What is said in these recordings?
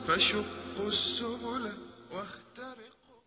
فشقوا السبل واخترقوا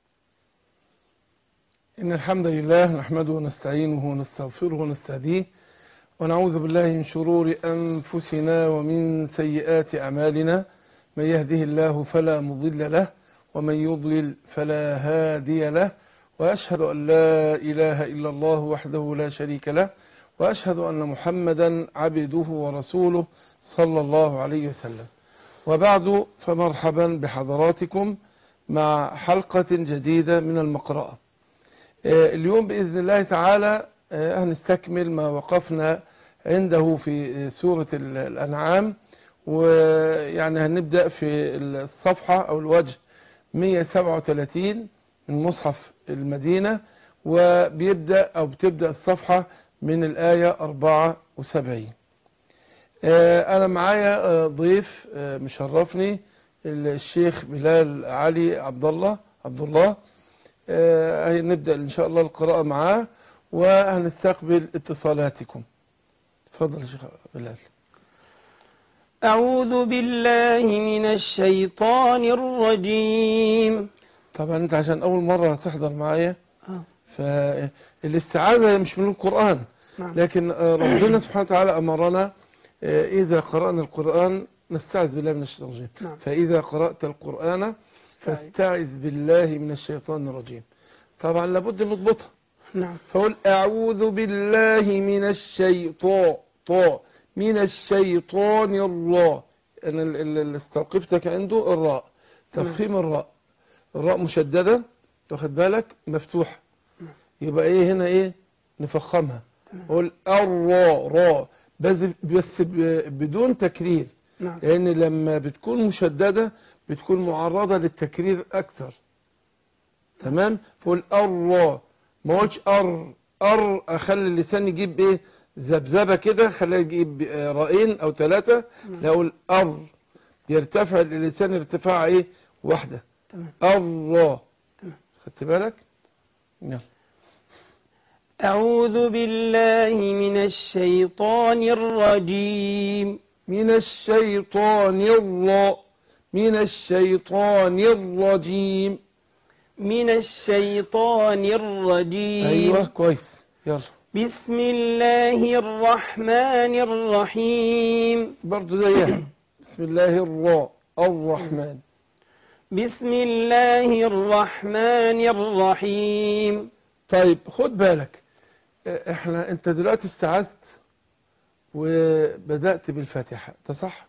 إن الحمد لله نحمده ونستعينه ونستغفره ونستهديه ونعوذ بالله من شرور أنفسنا ومن سيئات أعمالنا من يهده الله فلا مضل له ومن يضلل فلا هادي له وأشهد أن لا إله إلا الله وحده لا شريك له وأشهد أن محمدا عبده ورسوله صلى الله عليه وسلم وبعد فمرحبا بحضراتكم مع حلقة جديدة من المقرأة اليوم بإذن الله تعالى هنستكمل ما وقفنا عنده في سورة الأنعام ويعني هنبدأ في الصفحة أو الوجه 137 من مصحف المدينة وبيبدأ أو بتبدأ الصفحة من الآية 74 أنا معايا ضيف مشرفني الشيخ بلال علي عبد الله عبد الله هنبدأ إن شاء الله القراءة معاه وهنستقبل اتصالاتكم تفضل يا شيخ بلال أعوذ بالله من الشيطان الرجيم طبعا انت عشان اول مرة تحضر معايا آه. فالاستعاذة مش من القرآن نعم. لكن ربنا سبحانه وتعالى أمرنا إذا قرأنا القرآن نستعذ بالله من الشيطان الرجيم نعم. فإذا قرأت القرآن فاستعذ بالله من الشيطان الرجيم طبعا لابد نضبطها نعم فقول أعوذ بالله من الشيطان طا من الشيطان الله أنا ال- ال- اللي استوقفتك عنده الراء تفخيم الراء الراء مشددة واخد بالك مفتوحة يبقى ايه هنا ايه نفخمها قول الراء راء بس بس ب- بدون تكرير نعم لان لما بتكون مشددة بتكون معرضة للتكرير اكثر تمام فقول الراء ما قلتش ار ار اخلي اللسان يجيب ايه ذبذبه كده خليه يجيب آه، رائين او ثلاثة لا اقول ار يرتفع اللسان ارتفاع ايه واحدة تمام الله تمام. خدت بالك يلا أعوذ بالله من الشيطان الرجيم من الشيطان الر من الشيطان الرجيم من الشيطان الرجيم ايوه كويس يلا بسم الله الرحمن الرحيم برضو زيها بسم الله الراء الرحمن بسم الله الرحمن الرحيم طيب خد بالك اه، احنا انت دلوقتي استعذت وبدأت بالفاتحة ده صح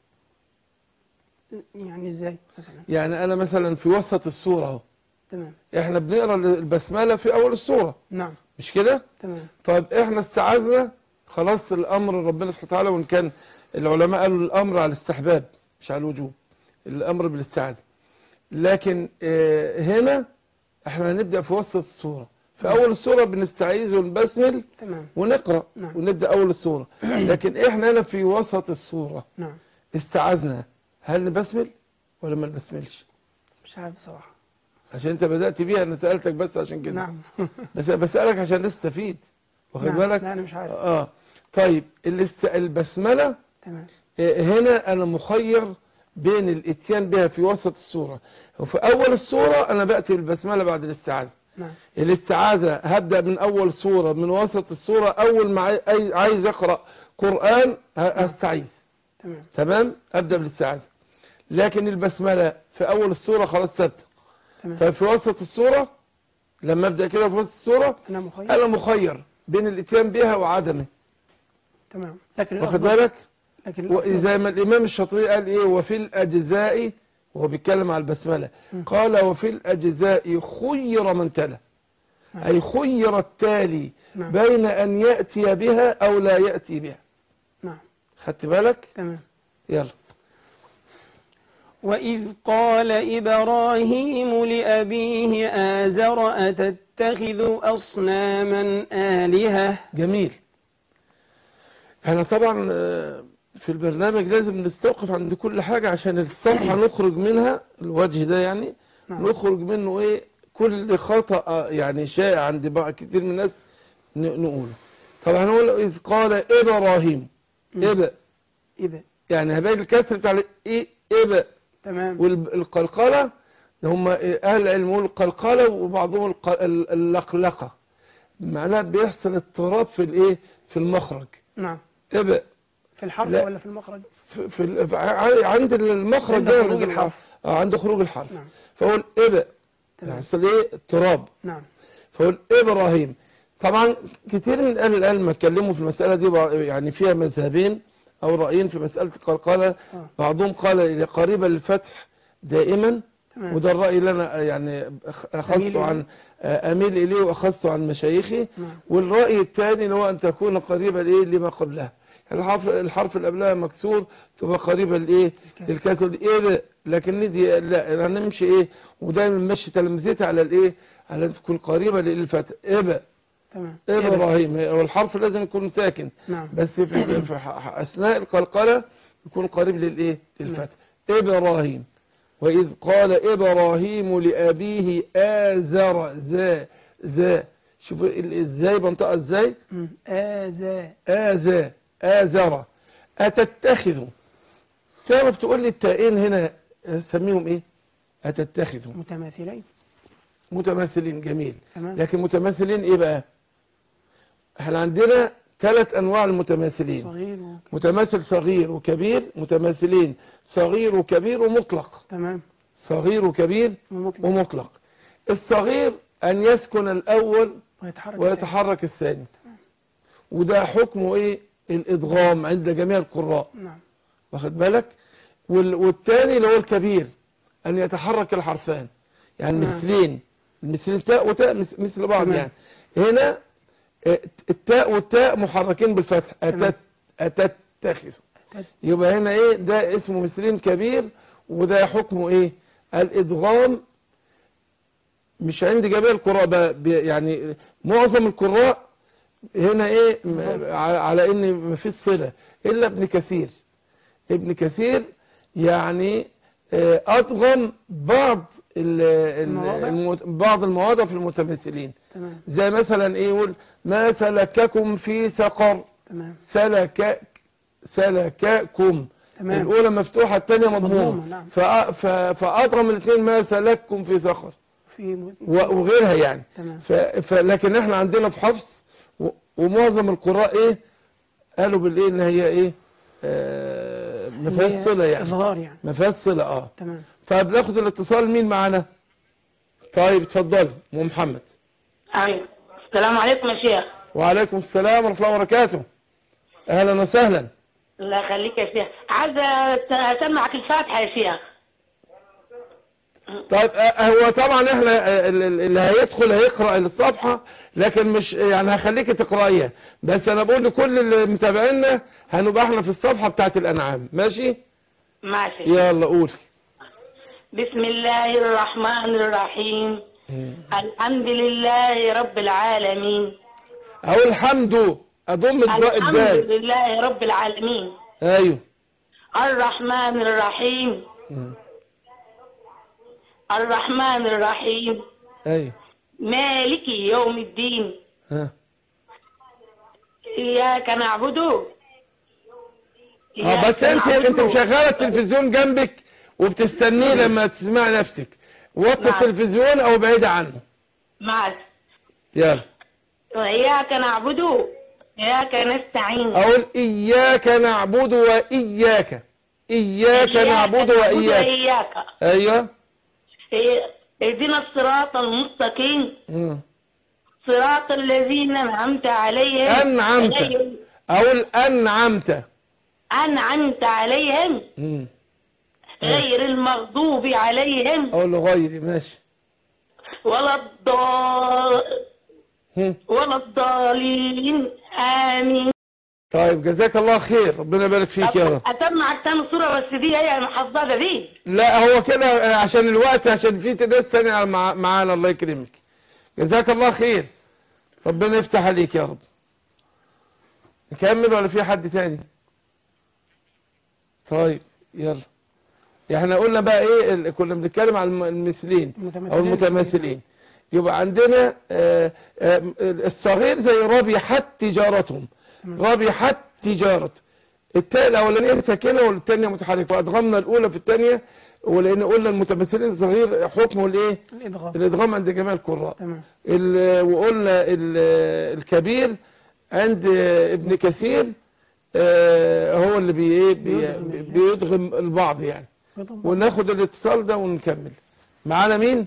يعني ازاي مثلا يعني انا مثلا في وسط السورة اهو تمام احنا بنقرا البسملة في اول السورة نعم مش كده تمام طيب احنا استعذنا خلاص الامر ربنا سبحانه وتعالى وان كان العلماء قالوا الامر على الاستحباب مش على الوجوب الامر بالاستعاذة لكن اه، هنا احنا هنبدأ في وسط السورة في اول السورة بنستعيذ ونبسمل تمام ونقرأ نعم. ونبدأ اول السورة لكن احنا هنا في وسط السورة نعم استعذنا هل نبسمل ولا ما نبسملش مش عارف صراحة عشان انت بدأت بيها انا سألتك بس عشان كده نعم بس بسألك عشان نستفيد واخد نعم. بالك لا أنا مش عارف اه طيب الاست... البسملة تمام آه، هنا انا مخير بين الاتيان بها في وسط السورة وفي اول السورة انا بأتي بالبسملة بعد الاستعاذة نعم الاستعاذة هبدأ من اول سورة من وسط السورة اول ما عاي- عاي- عايز اقرأ قرآن ه- هستعيذ تمام تمام ابدأ بالاستعاذة لكن البسملة في اول السورة خلاص ثابته تمام ففي وسط السورة لما ابدأ كده في وسط السورة أنا مخير انا مخير بين الاتيان بها وعدمه تمام لكن واخد الأفضل بالك لكن الأفضل وزي ما الامام الشاطبي قال ايه وفي الاجزاء وهو بيتكلم على البسملة قال وفي الاجزاء خير من تلا اي خير التالي نعم. بين ان يأتي بها او لا يأتي بها نعم خدت بالك تمام يلا وإذ قال إبراهيم لأبيه آزر أتتخذ أصناما آلهة جميل احنا طبعا آه، في البرنامج لازم نستوقف عند كل حاجة عشان الصفحة نخرج منها الوجه ده يعني نعم. نخرج منه ايه كل خطأ آه، يعني شائع عند بعض كتير من الناس ن- نقوله طبعا هنقول إذ قال إبراهيم مم. إب إذا يعني هبين الكسر بتاع ال- إيه إب تمام والقلقلة هم أهل العلم يقولوا القلقلة وبعضهم الق- ال- اللقلقة معناها بيحصل اضطراب في الايه في المخرج نعم ابق في الحرف لا. ولا في المخرج في, في ال- في ع- عند المخرج عند ده خروج عند الحرف. اه عند خروج الحرف نعم فاقول ابق تمام يحصل ايه اضطراب نعم فقول ابراهيم طبعا كتير من اهل العلم اتكلموا في المساله دي بع- يعني فيها مذهبين او رايين في مساله القلقله آه. بعضهم قال قريبه للفتح دائما تمام وده الراي اللي انا يعني أخ- أميل اخذته إليه. عن آه، اميل اليه واخذته عن مشايخي نعم والراي الثاني اللي هو ان تكون قريبه لايه لما قبلها الحرف الحرف اللي قبلها مكسور تبقى قريبه لايه الكسر. للكسر ايه لا لكن دي لا هنمشي ايه ودايما نمشي تلمذتها على الايه على أن تكون قريبه للفتح ابا تمام ابراهيم والحرف لازم يكون ساكن نعم بس في, في ح- اثناء القلقله يكون قريب للايه للفتح ابراهيم واذ قال ابراهيم لابيه ازر ذا ذا شوف ال- ازاي بنطقها ازاي مم. آذى آذى آذر أتتخذ تعرف تقول لي التائين هنا سميهم ايه أتتخذ متماثلين متماثلين جميل تمام لكن متماثلين ايه بقى احنا عندنا ثلاث انواع المتماثلين صغير و... متماثل صغير وكبير متماثلين صغير وكبير ومطلق تمام صغير وكبير ومطلق ومطلق الصغير ان يسكن الاول ويتحرك ويتحرك الثاني وده حكمه ايه الادغام عند جميع القراء نعم واخد بالك وال- والتاني اللي هو الكبير ان يتحرك الحرفان يعني نعم. مثلين مثل تاء وتاء مس- مثل بعض تمام. يعني هنا آه، التاء والتاء محركين بالفتح تمام. أتت أتتخذ أتت. يبقى هنا ايه ده اسمه مثلين كبير وده حكمه ايه الادغام مش عند جميع القراء بقى بي- يعني معظم القراء هنا ايه م- على على ان مفيش صلة الا ابن كثير ابن كثير يعني آه، ادغم بعض ال- ال- المواضع؟ المت- بعض المواضع في المتمثلين تمام زي مثلا ايه يقول ما سلككم في سقر تمام سلك سلككم تمام الأولى مفتوحة الثانية مضمومة مضمومة، نعم. فأ- ف- فأضغم الاثنين ما سلككم في سقر في م... و- وغيرها يعني تمام ف... ف... لكن احنا عندنا في حفص و... ومعظم القراء ايه قالوا بالايه ان هي ايه آه ما هي فيهاش صله يعني إظهار يعني ما فيهاش صله اه تمام فبناخد الاتصال مين معانا طيب اتفضل ام محمد أيوة. السلام عليكم يا شيخ وعليكم السلام ورحمه الله وبركاته اهلا وسهلا الله يخليك يا شيخ عايزة أسمعك الفاتحة يا شيخ طيب آه، هو طبعا احنا آه، ال- ال- اللي هيدخل هيقرأ الصفحة لكن مش يعني هخليك تقرأيها بس انا بقول لكل اللي متابعينا هنبقى احنا في الصفحة بتاعت الانعام ماشي ماشي يلا قول بسم الله الرحمن الرحيم الحمد لله رب العالمين اقول الحمد اضم الضاء الحمد الدال لله رب العالمين ايوه الرحمن الرحيم مم. الرحمن الرحيم ايوه مالك يوم الدين ها إياك نعبد اه إياك بس انت نعبد. انت مشغله التلفزيون جنبك وبتستنيه لما تسمع نفسك وطي نعم. التلفزيون او بعيد عنه معك يلا وإياك نعبد إياك نستعين اقول اياك نعبد واياك اياك نعبد واياك وإياك ايوه إيه- اهدنا الصراط المستقيم مم. صراط الذين أنعمت عليهم أنعمت. عليهم- اقول انعمت أنعمت عليهم مم. غير المغضوب عليهم اقول له غيري ماشي ولا الضال مم. ولا الضالين آمين طيب جزاك الله خير ربنا يبارك فيك يا رب أسمعك تاني صورة بس دي هي المحفظة دي لا هو كده عشان الوقت عشان في ناس تانية مع- معانا الله يكرمك جزاك الله خير ربنا يفتح عليك يا رب نكمل ولا في حد تاني طيب يلا احنا قلنا بقى ايه ال- كنا بنتكلم عن الم- المثلين او المتماثلين يبقى عندنا آه، آه، الصغير زي ربحت تجارتهم ربحت تجارة التاء الاولانيه ساكنه والثانيه متحركه فادغمنا الاولى في الثانيه ولان قلنا المتمثلين الصغير حكمه الايه الإدغام الادغام عند جميع القراء تمام ال- وقلنا ال- الكبير عند ابن كثير آه، هو اللي بي إيه بي- بيدغم يعني. بيدغم البعض يعني بيضم- وناخد الاتصال ده ونكمل معانا مين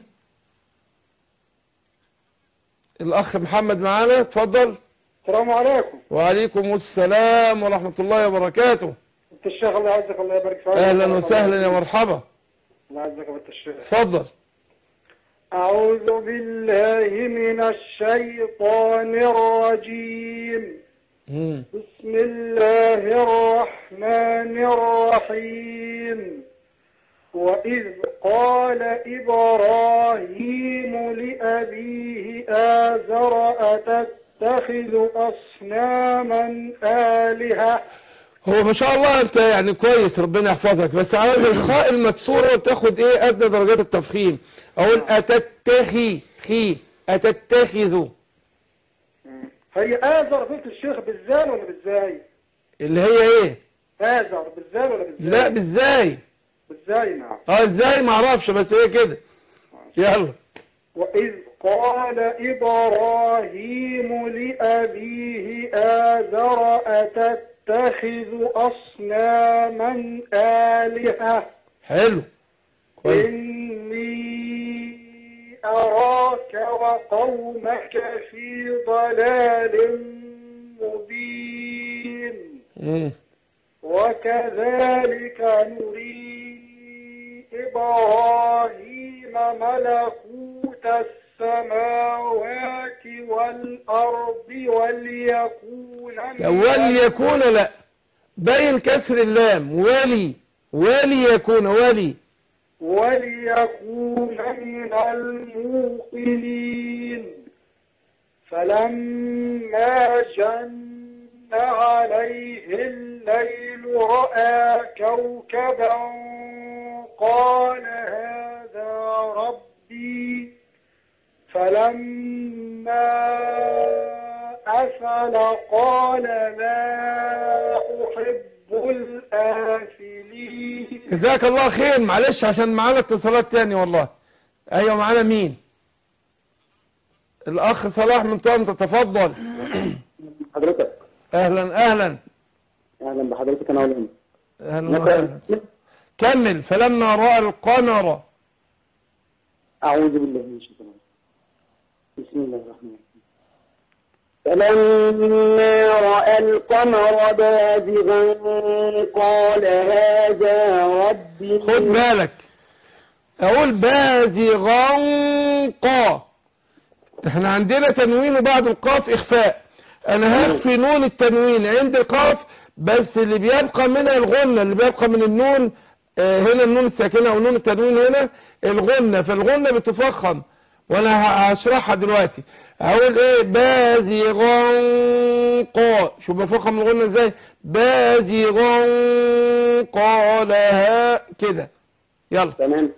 الاخ محمد معانا اتفضل السلام عليكم وعليكم السلام ورحمة الله وبركاته انت الشيخ الله يعزك الله يبارك فيك اهلا وسهلا يا مرحبا الله يعزك يا بنت الشيخ اتفضل أعوذ بالله من الشيطان الرجيم مم. بسم الله الرحمن الرحيم وإذ قال إبراهيم لأبيه آزر أتتخذ أصناما آلهة هو ما شاء الله انت يعني كويس ربنا يحفظك بس عاوز الخاء المكسورة وتاخد ايه ادنى درجات التفخيم اقول اتتخي خي اتتخذ هي آزر بنت الشيخ بالزال ولا بالزاي؟ اللي هي ايه آزر بالزال ولا بالزاي؟ لا بالزاي بالزاي نعم اه ازاي ما اعرفش بس هي كده يلا وإذ قال إبراهيم لأبيه آزر أتتخذ أصناما آلهة حلو كويس إني أراك وقومك في ضلال مبين مم. وكذلك نري إبراهيم ملكوت السماوات والأرض وليكون لا، وليكون لا باين كسر اللام ولي ولي يكون ولي وليكون من الموقنين فلما جن عليه الليل رأى كوكبا قال هذا ربي فلما أفل قال لا أحب الآفلين جزاك الله خير معلش عشان معانا اتصالات تاني والله ايوه معانا مين الاخ صلاح من طنطا تفضل حضرتك اهلا اهلا اهلا بحضرتك انا اولهم اهلا وسهلا كمل فلما راى القمر اعوذ بالله من الشيطان الرجيم. بسم الله الرحمن الرحيم فلما راى القمر بازغا قال هذا ربي خد بالك اقول بازغا قا احنا عندنا تنوين وبعد القاف اخفاء انا هخفي نون التنوين عند القاف بس اللي بيبقى منها الغنة اللي بيبقى من النون آه، هنا النون الساكنة او نون التنوين هنا الغنة فالغنة بتفخم وانا ه- هشرحها دلوقتي هقول ايه بازغا قا شوف بفخم الغنة ازاي بازغا قالها كده يلا تمام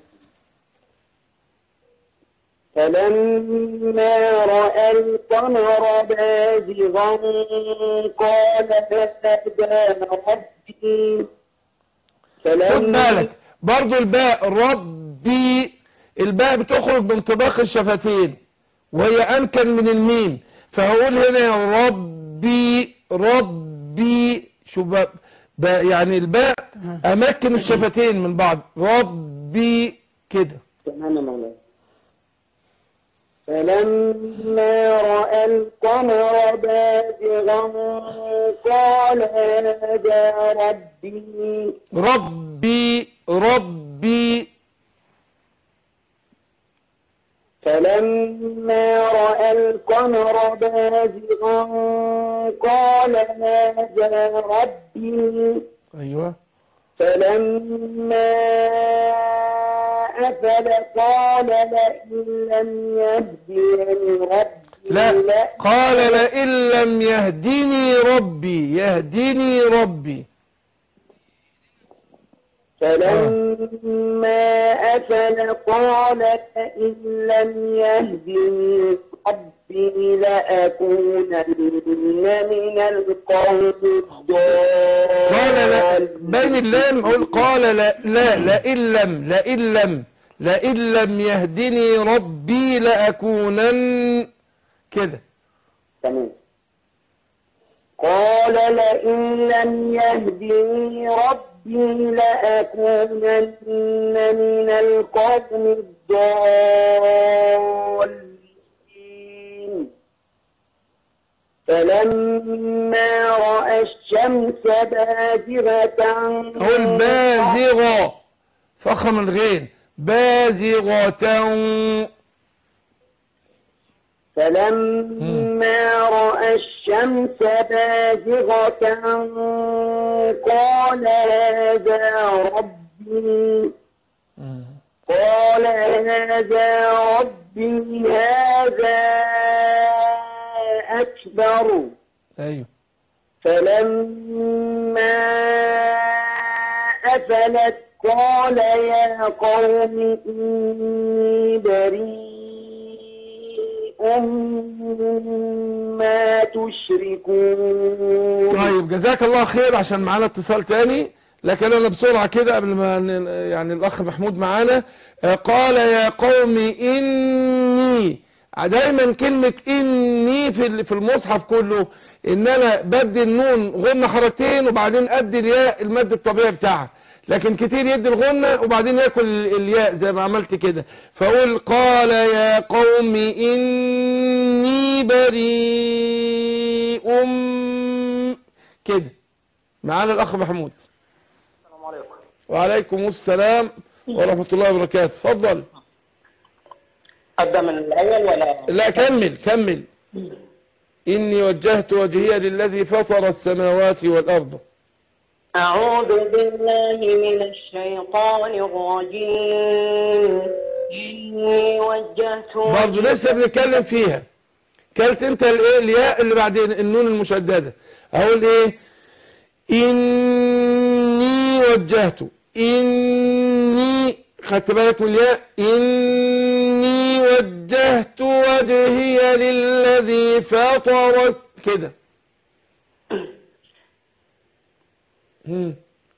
فلما راى القمر بازغا قال هذا ربي خد فلما بالك برضو الباء ربي الباء بتخرج بانطباق الشفتين وهي أمكن من الميم فهقول هنا يا ربي ربي شو ب... ب... يعني الباء أمكن الشفتين من بعض ربي كده تمام يا مولاي فلما رأى القمر بازغا قال هذا ربي ربي ربي فلما رأى القمر بازغا قال هذا ربي أيوة فلما أفل قال لئن لم يهديني ربي لا قال لئن لم يهدني ربي يهدني ربي فلما أفل قال إن لم يهدني ربي لأكونن من القوم قال لا الضالين بين اللام اقول قال لا لا لئن لم لئن لم لئن لم يهدني ربي لأكونن كده تمام قال لئن لم يهدني ربي لأكونن من القوم الضالين فلما رأى الشمس بازغة اقول بازغة فخم الغين بازغة فلما رأى الشمس بازغة قال هذا ربي قال هذا ربي هذا أكبر ايوه فلما أفلت قال يا قوم إني بريء مما تشركون طيب جزاك الله خير عشان معانا اتصال تاني لكن انا بسرعة كده قبل ما ن- يعني الاخ محمود معانا آه، قال يا قوم اني دايما كلمة اني في ال- في المصحف كله ان انا بدي النون غنة حركتين وبعدين ادي الياء المد الطبيعي بتاعها لكن كتير يدي الغنة وبعدين ياكل ال- الياء زي ما عملت كده فاقول قال يا قوم اني بريء كده معانا الاخ محمود السلام عليكم وعليكم السلام ورحمة الله وبركاته اتفضل أبدأ من الأول ولا لا كمل كمل إني وجهت وجهي للذي فطر السماوات والأرض أعوذ بالله من الشيطان الرجيم إني وجهت برضه لسه بنتكلم فيها كلت انت الايه الياء اللي بعدين النون المشددة اقول ايه اني وجهت اني خدت بالك من الياء اني وجهت وجهي للذي فطر كده مم.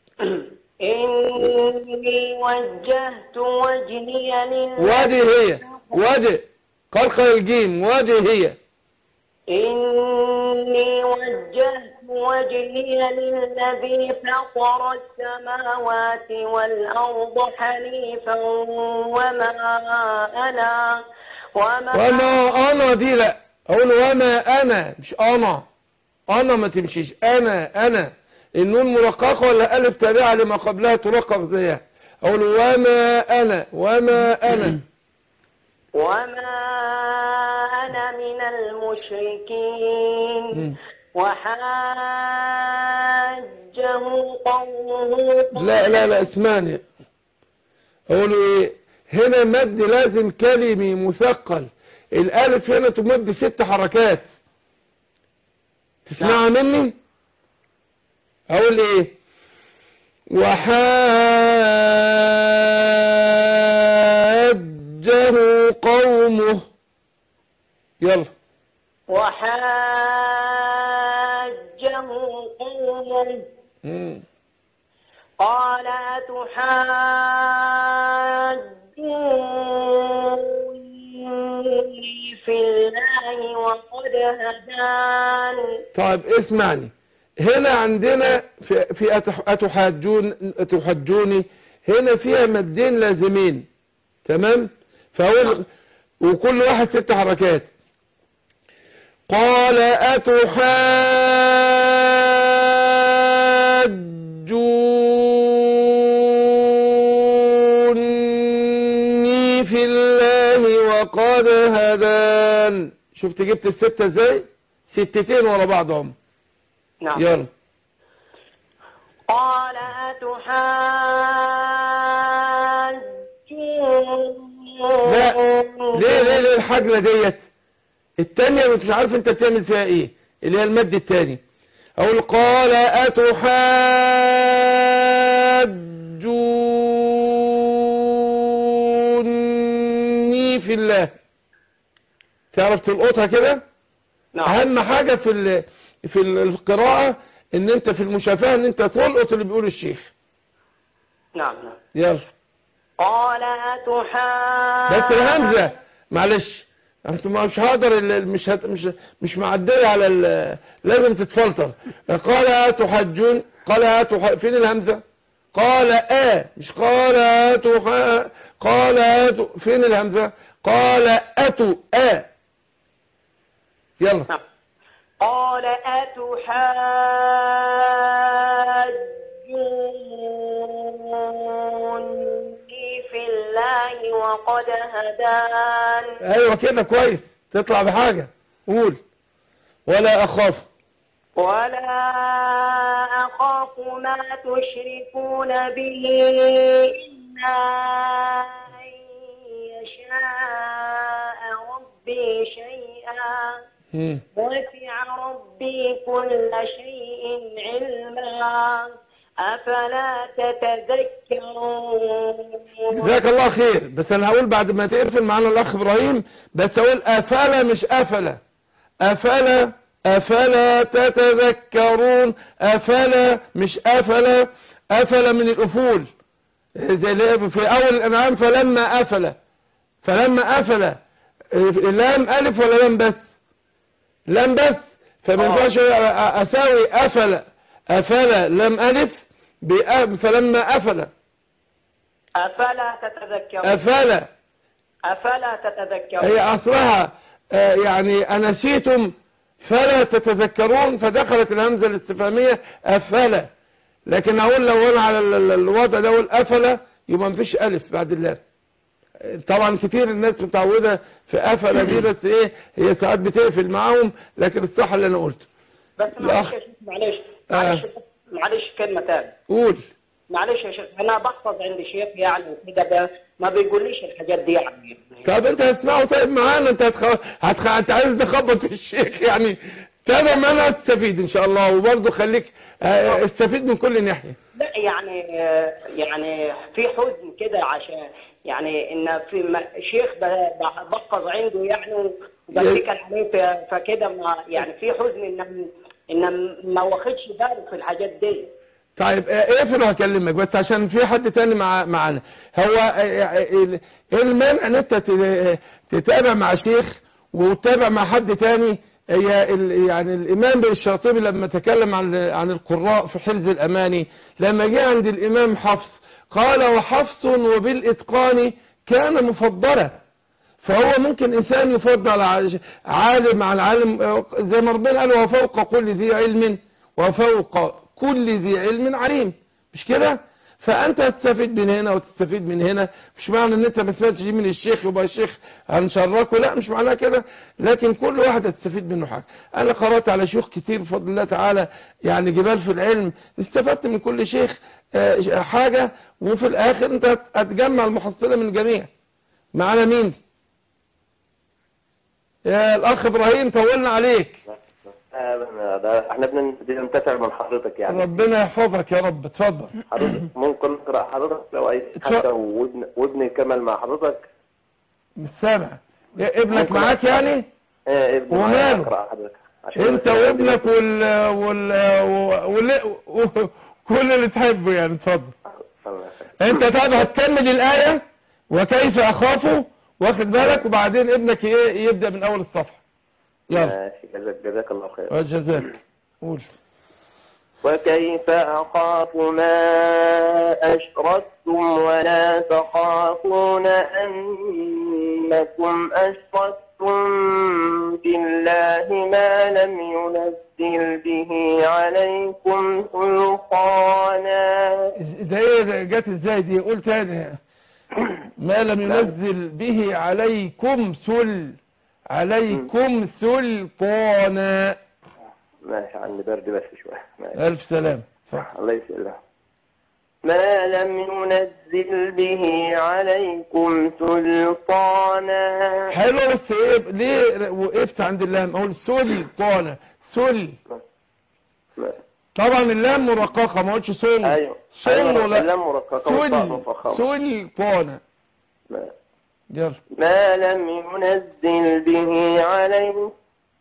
إني وجهت وجهي لله وجهي وجه قلقل الجيم وجهي إني وجهت وجهي للذي فطر السماوات والأرض حنيفا وما أنا وما, وما انا دي لا اقول وما انا مش انا انا ما تمشيش انا انا النون مرققه ولا الف تابعه لما قبلها ترقق زيها اقول وما انا وما انا وما أنا من المشركين مم. وحاجه قومه لا لا لا اسمعني اقول ايه هنا مد لازم كلمي مثقل الالف هنا تمد ست حركات تسمعها مني اقول ايه وحاجه قومه يلا وحاجه قومه مم. قال أتحاجوني في الله وقد هدان طيب اسمعني هنا عندنا في, في أتح- أتحاجون أتحجوني هنا فيها مدين لازمين تمام فأقول وكل واحد ست حركات قال أتحاجوني في الله وقد هدان شفت جبت الستة ازاي ستتين ورا بعضهم نعم يلا قال لا أتحاجوني ليه ليه ليه الحجلة ديت التانية مش عارف انت بتعمل فيها ايه اللي هي المد التاني اقول قال اتحاجوني تحبوني في الله تعرف تلقطها كده نعم اهم حاجة في ال- في ال- القراءة ان انت في المشافهة ان انت تلقط اللي بيقول الشيخ نعم نعم يلا قال أتحاج بس الهمزة معلش انت مش هقدر ال- ال- مش هت مش مش معديه على ال- لازم تتفلتر قال اتحجون قال اتح فين الهمزة قال ا مش قال اتح قال أت فين الهمزة قال اتو ا يلا نعم قال أتحاجوني في الله وقد هدان ايوه كده كويس تطلع بحاجة قول ولا اخاف ولا أخاف ما تشركون به إلا أن يشاء ربي شيئا مم. وسع ربي كل شيء علما أفلا تتذكرون جزاك الله خير بس انا هقول بعد ما تقفل معانا الاخ ابراهيم بس اقول افلا مش افلا افلا افلا تتذكرون افلا مش افلا افلا من الافول زي اللي هي في اول الانعام فلما افلا فلما افلا لام الف ولا لام بس لام بس فما ينفعش اساوي افلا افلا لام الف بأ- فلما افلا أفلا تتذكرون افلا أفلا تتذكرون هي اصلها آه، يعني انسيتم فلا تتذكرون فدخلت الهمزة الاستفهامية افلا لكن اقول لو انا على ال- ال- الوضع ده اقول افلا يبقى مفيش الف بعد اللام آه، طبعا كتير الناس متعودة في افلا دي بس ايه هي ساعات بتقفل معاهم لكن الصح اللي انا قلته بس معلش الأخ- يا شيخ معلش آه. معلش معلش كلمة تانية قول معلش يا شيخ أنا بحفظ عند شيخ يعني وكده ده ما بيقوليش الحاجات دي يعني طب انت هتسمعه طيب معانا انت هتخ... هتخ... انت عايز تخبط في الشيخ يعني تابع معانا تستفيد ان شاء الله وبرضه خليك اه، استفيد من كل ناحية لا يعني يعني في حزن كده عشان يعني ان في م- شيخ ب- ب- بحفظ عنده يعني وبتكل عليه ف- فكده ما يعني في حزن ان ان ما واخدش باله في الحاجات دي طيب اه، اقفل وهكلمك بس عشان في حد تاني مع معانا هو اه، اه، ال- ايه المانع ان انت ت- تتابع مع شيخ وتتابع مع حد تاني هي ال- يعني الامام الشاطبي لما تكلم عن عن القراء في حرز الاماني لما جه عند الامام حفص قال وحفص وبالاتقان كان مفضلا فهو ممكن انسان يفضل ع- عالم على عالم اه، زي ما ربنا قال وفوق كل ذي علم وفوق كل ذي علم عليم مش كده فانت هتستفيد من هنا وتستفيد من هنا مش معنى ان انت ما سمعتش دي من الشيخ يبقى الشيخ هنشركه لا مش معناها كده لكن كل واحد هتستفيد منه حاجه انا قرات على شيوخ كتير بفضل الله تعالى يعني جبال في العلم استفدت من كل شيخ آه، حاجه وفي الاخر انت هتجمع المحصله من الجميع معانا مين يا الاخ ابراهيم طولنا عليك آه، ده احنا بن- بننتفع من حضرتك يعني ربنا يحفظك يا رب اتفضل حضرتك ممكن نقرا حضرتك لو عايز اتفضل. حتى وابن وابني كمل مع حضرتك مش سامع يا ابنك ممكن معاك أقرأ. يعني اه ابني وماله؟ معايا اقرا حضرتك عشان انت بس- وابنك وال وال وال وال- كل اللي تحبه يعني اتفضل الله يخليك. انت طب هتكمل الآية وكيف اخافه واخد بالك وبعدين ابنك ايه يبدأ من اول الصفحة يلا ماشي جزاك جزاك الله خير وجزاك قول وكيف أخاف ما أشركتم ولا تخافون أنكم أشركتم بالله ما لم ينزل به عليكم سلطانا ده ايه ده جت ازاي دي قول تاني ما لم ينزل به عليكم سل عليكم سلطانا ماشي عندي برد بس شوية ماشي. الف سلام صح الله يسلمك ما لم ينزل به عليكم سلطانا حلو بس ايه ليه وقفت عند اللام اقول سلطانة سل طبعا اللام مرققة ما قلتش سل ايوه سل أيوة، ولا اللام مرققة والطاء سل مفخمة سلطانة ما- يلا ما لم ينزل به عليه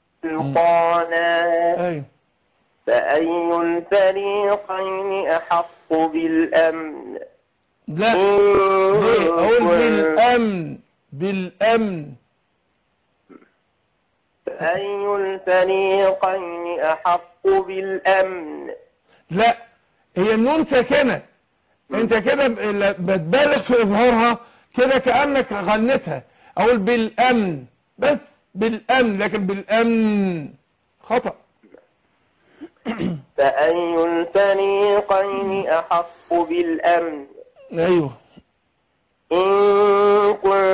سلطانا ايوه فأي الفريقين أحق بالأمن لا إن ليه اقول كنت- بالامن بالامن فأي الفريقين أحق بالأمن لا هي النون ساكنة انت كده ب- ل- بتبالغ في اظهارها كده كأنك غنتها اقول بالامن بس بالامن لكن بالامن خطأ فأي الفريقين أحق بالأمن ايوه إن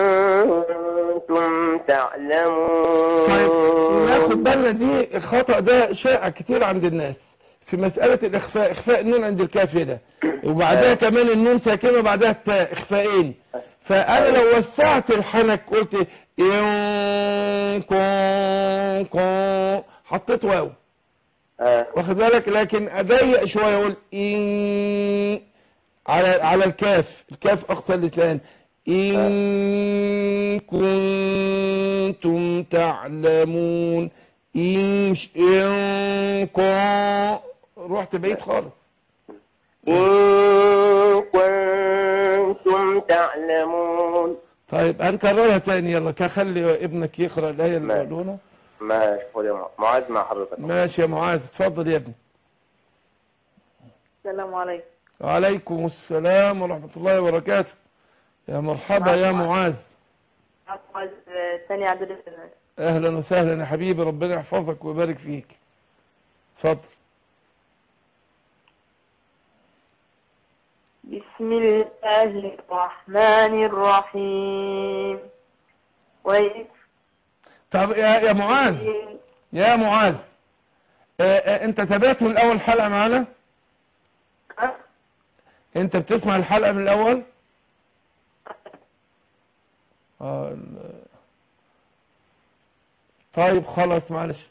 كنتم تعلمون طيب ناخد بالنا دي الخطأ ده شائع كتير عند الناس في مسألة الإخفاء إخفاء النون عند الكاف ده وبعدها كمان النون ساكنة وبعدها التاء إخفائين فأنا لو وسعت الحنك قلت إن كون كون حطيت واو آه. واخد بالك لكن أضيق شوية أقول إن على على الكاف الكاف أقصى اللسان إن كنتم تعلمون إن ش- إن كن رحت بعيد خالص إن كنتم تعلمون طيب هنكررها تاني يلا كخلي ابنك يقرأ الآية اللي ماشي. قالونا ماشي خد يا مع- معاذ مع حضرتك ماشي يا معاذ اتفضل يا ابني السلام عليكم وعليكم السلام ورحمة الله وبركاته يا مرحبا يا معاذ عاوز ثاني عدد اهلا وسهلا يا حبيبي ربنا يحفظك ويبارك فيك اتفضل بسم الله الرحمن الرحيم وإذ طب يا يا معاذ يا معاذ آه، آه، انت تابعت من اول حلقة معانا انت بتسمع الحلقة من الاول آه، ال- طيب خلاص معلش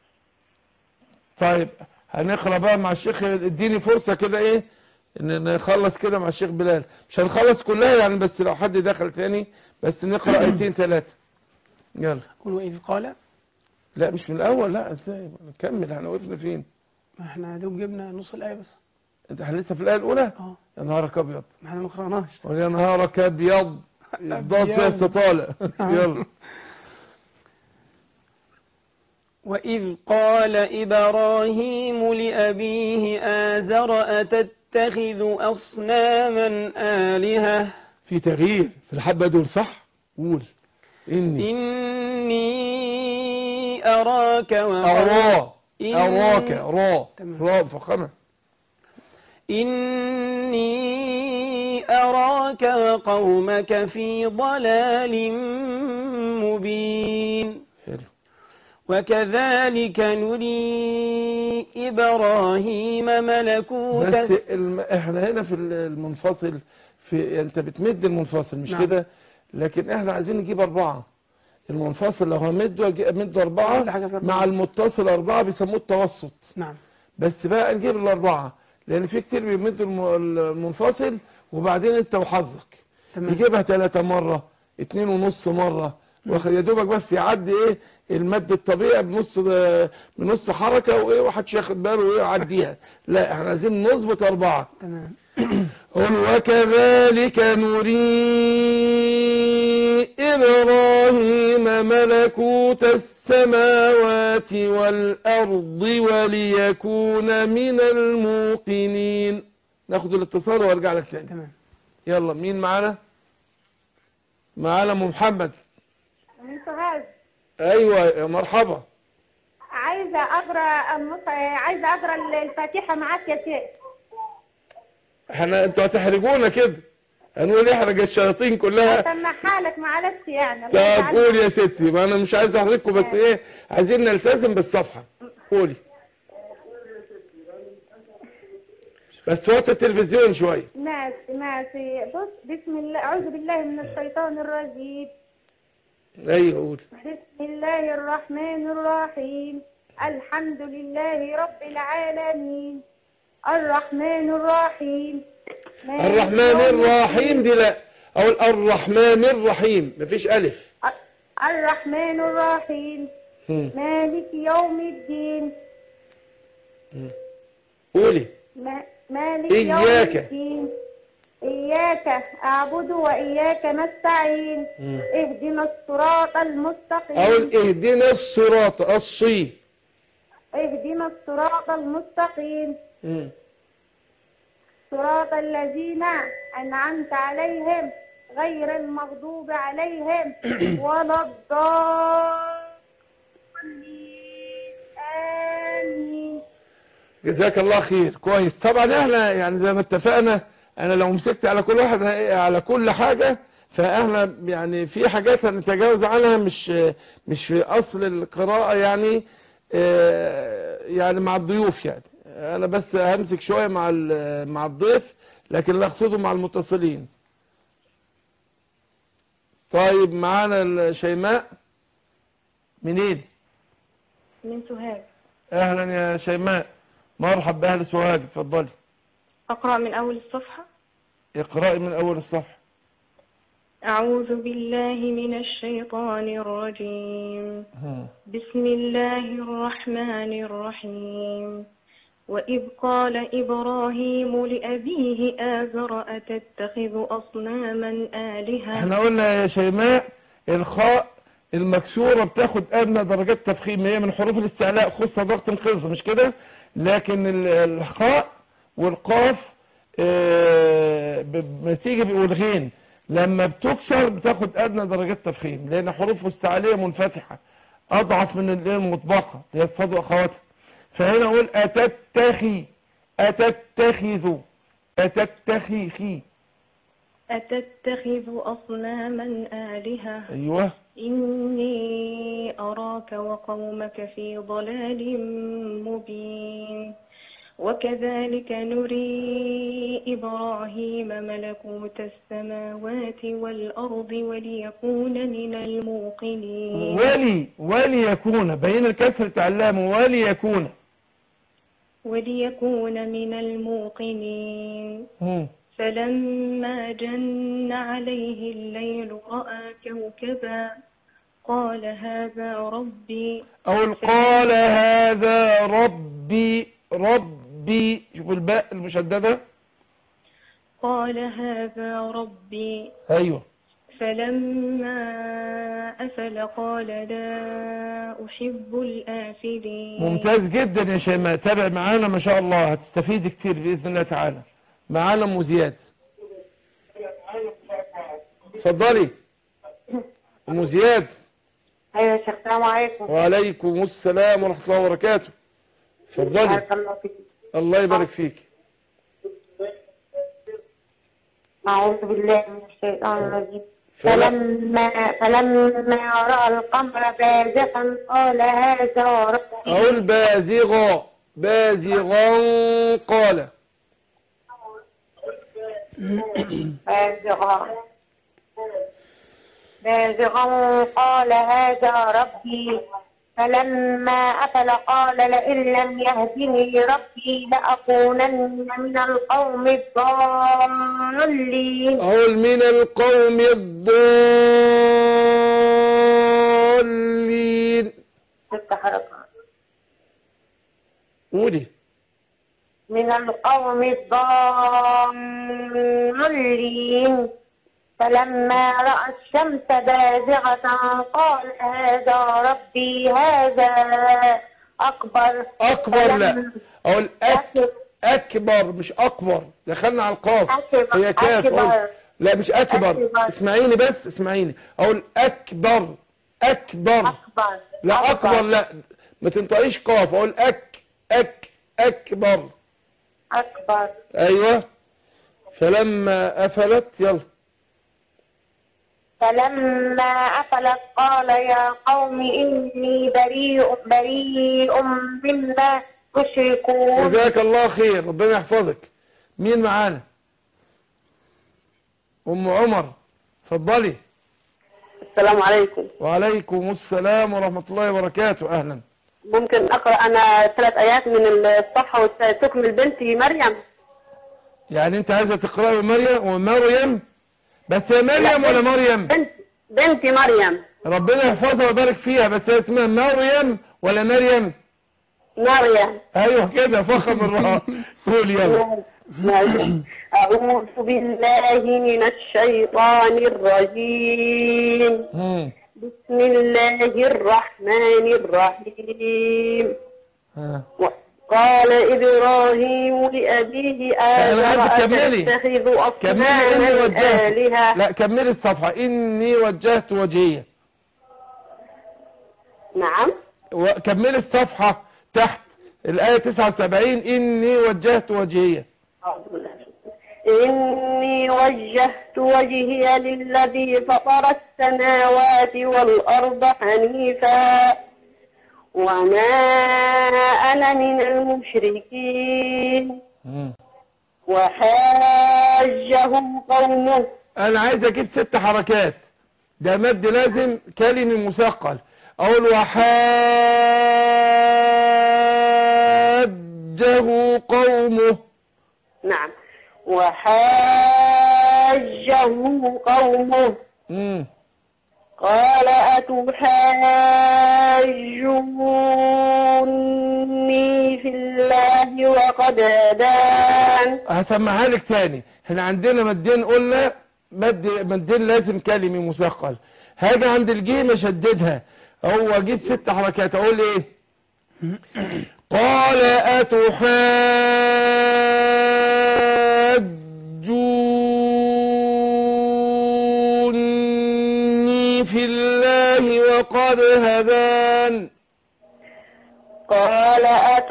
طيب هنقرا بقى مع الشيخ اديني فرصة كده ايه ان نخلص كده مع الشيخ بلال مش هنخلص كلها يعني بس لو حد دخل تاني بس نقرا ايتين ثلاثة يلا قل وإذ قال لا مش من الاول لا ازاي نكمل احنا وقفنا فين ما احنا دوب جبنا نص الآية بس انت احنا لسه في الايه الاولى اه يا نهارك ابيض ما احنا ما قرأناش يا نهارك ابيض الضاد فيها استطالة يلا وإذ قال إبراهيم لأبيه آزر أتتخذ أصناما آلهة في تغيير في الحبة دول صح قول اني إني أراك وقومك اراه إن- اراك را تمام. را فخمة إني أراك وقومك في ضلال مبين حلو وكذلك نري إبراهيم ملكوت بس الم... احنا هنا في المنفصل في انت بتمد المنفصل مش نعم. كده لكن احنا عايزين نجيب اربعة المنفصل لو همده أجي- امده اربعة كل حاجة في أربعة. مع المتصل اربعة بيسموه التوسط نعم بس بقى نجيب الاربعة لان في كتير بيمدوا الم- المنفصل وبعدين انت وحظك تمام يجيبها ثلاثة مرة اتنين ونص مرة واخد يا دوبك بس يعدي ايه المد الطبيعي بنص بنص حركة وايه وحدش ياخد باله وايه يعديها لا احنا عايزين نظبط اربعة تمام قل وكذلك نري إبراهيم ملكوت السماوات والأرض وليكون من الموقنين ناخد الاتصال وارجع لك تاني تمام يلا مين معانا معانا ام محمد من سوهاج ايوه يا مرحبا عايزة أقرأ النص عايزة أقرأ الفاتحة معاك يا شيخ احنا انتوا هتحرجونا كده هنقول احرج الشياطين كلها أسمعها لك معلش يعني الله طب يجعلك. قول يا ستي ما انا مش عايز احرجكم بس ايه عايزين نلتزم بالصفحة قولي بس وقت التلفزيون شوية ماشي ماشي بص بسم الله أعوذ بالله من الشيطان الرجيم ايوه قول بسم الله الرحمن الرحيم الحمد لله رب العالمين الرحمن الرحيم مالك الرحمن يوم الرحيم دي لا اقول الرحمن الرحيم مفيش الف الرحمن الرحيم مم. مالك يوم الدين مم. قولي ما- مالك إياك. يوم الدين إياك أعبد وإياك نستعين مم. اهدنا الصراط المستقيم اقول اهدنا الصراط الصي اهدنا الصراط المستقيم مم. صراط الذين أنعمت عليهم غير المغضوب عليهم ولا الضالين آمين جزاك الله خير كويس طبعا احنا يعني زي ما اتفقنا انا لو مسكت على كل واحد على كل حاجة فاحنا يعني في حاجات هنتجاوز عنها مش مش في اصل القراءة يعني آه، يعني مع الضيوف يعني انا بس همسك شوية مع ال- مع الضيف لكن اللي اقصده مع المتصلين طيب معانا الشيماء منين من سوهاج اهلا يا شيماء مرحب باهل سوهاج اتفضلي أقرأ من أول الصفحة اقرأي من اول الصفحة أعوذ بالله من الشيطان الرجيم بسم الله الرحمن الرحيم وإذ قال إبراهيم لأبيه آزر أتتخذ أصناما آلهة احنا قلنا يا شيماء الخاء المكسورة بتاخد ادنى درجات تفخيم هي من حروف الاستعلاء خصة ضغط انقاذ مش كده لكن ال- الخاء والقاف آه، ب- بتيجي والغين لما بتكسر بتاخد ادنى درجات تفخيم لان حروف استعلية منفتحة اضعف من ال- المطبقة اللي هي الصاد واخواتها فهنا اقول اتتخي اتتخذ اتتخي أتتخذ أصناما آلهة ايوه إني أراك وقومك في ضلال مبين وكذلك نري إبراهيم ملكوت السماوات والأرض وليكون من الموقنين ولي وليكون بين الكسر تعلم وليكون وليكون من الموقنين مم. فلما جن عليه الليل رأى كوكبا قال هذا ربي أو قال هذا ربي ربي شوفوا الباء المشددة قال هذا ربي أيوه فلما أفل قال لا أحب الآفلين ممتاز جدا يا شيماء تابع معانا ما شاء الله هتستفيد كتير بإذن الله تعالى معانا أم زياد اتفضلي أم زياد ايوه يا شيخ السلام عليكم وعليكم السلام ورحمة الله وبركاته اتفضلي بارك الله فيك الله يبارك فيك اعوذ بالله من الشيطان الرجيم فلا- فلما فلما راى القمر بازغا قال هذا ربي أقول بازغا بازغا قال بازغا بازغا قال هذا ربي فلما أفل قال لئن لم يهدني ربي لأكونن من القوم الضالين أقول من القوم الضالين ست حركات قولي من القوم الضالين فلما رأى الشمس بازغة قال هذا ربي هذا أكبر أكبر لا فلما- أقول أك أكبر مش أكبر دخلنا على القاف أكبر هي كاف أكبر. أقول لا مش أكبر أكبر. اسمعيني بس اسمعيني أقول أكبر أكبر أكبر لا أكبر لا ما تنطقيش قاف أقول أك أك أكبر أكبر أيوه فلما أفلت يلا فلما أفلت قال يا قوم إني بريء بريء مما تشركون جزاك الله خير ربنا يحفظك مين معانا ام عمر اتفضلي السلام عليكم وعليكم السلام ورحمة الله وبركاته اهلا ممكن أقرأ أنا ثلاث آيات من الصفحة وتكمل بنتي مريم يعني انت عايزة تقرأي مريم ومريم بس يا مريم ولا مريم بنت بنت مريم ربنا يحفظها ويبارك فيها بس هي اسمها مريم ولا مريم مريم ايوه كده فخم الراء قول يلا أعوذ بالله من الشيطان الرجيم مم. بسم الله الرحمن الرحيم ها. قال إبراهيم لأبيه أنا آزر عايزك كملي. أتتخذ كملي اني أصناما وجهت آلهة لا كملي الصفحة اني وجهت وجهي نعم و- كملي الصفحة تحت الآية 79 إني وجهت وجهي أعوذ بالله. إني وجهت وجهي للذي فطر السماوات والأرض حنيفا وما أنا من المشركين وحاجه قومه أنا عايز أجيب ست حركات ده مد لازم كلمي مثقل أقول وحاجه قومه نعم وحاجه قومه مم. قال أتحاجوني في الله وقد هدان هسمعها لك تاني احنا عندنا مدين قلنا مد مدين لازم كلمي مثقل هاجي عند الجيم اشددها هو اجيب ست حركات اقول ايه قال أتحاجوني في الله وقد هدان قال